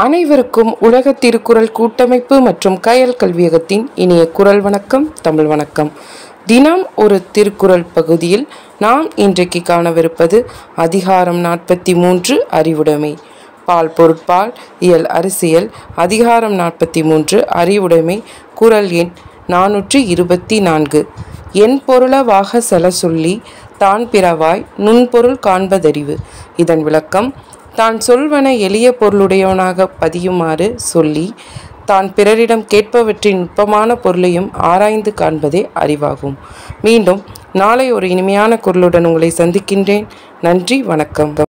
அனைவருக்கும் உலக திருக்குறள் கூட்டமைப்பு மற்றும் கயல் கல்வியகத்தின் இனிய குரல் வணக்கம் தமிழ் வணக்கம் தினம் ஒரு திருக்குறள் பகுதியில் நாம் இன்றைக்கு காணவிருப்பது அதிகாரம் நாற்பத்தி மூன்று அறிவுடைமை பால் பொருட்பால் இயல் அரசியல் அதிகாரம் நாற்பத்தி மூன்று அறிவுடைமை குரல் எண் நானூற்றி இருபத்தி நான்கு என் பொருளவாக செல சொல்லி தான் பிறவாய் நுண்பொருள் காண்பதறிவு இதன் விளக்கம் தான் சொல்வன எளிய பொருளுடையவனாக பதியுமாறு சொல்லி தான் பிறரிடம் கேட்பவற்றின் நுட்பமான பொருளையும் ஆராய்ந்து காண்பதே அறிவாகும் மீண்டும் நாளை ஒரு இனிமையான குரலுடன் உங்களை சந்திக்கின்றேன் நன்றி வணக்கம்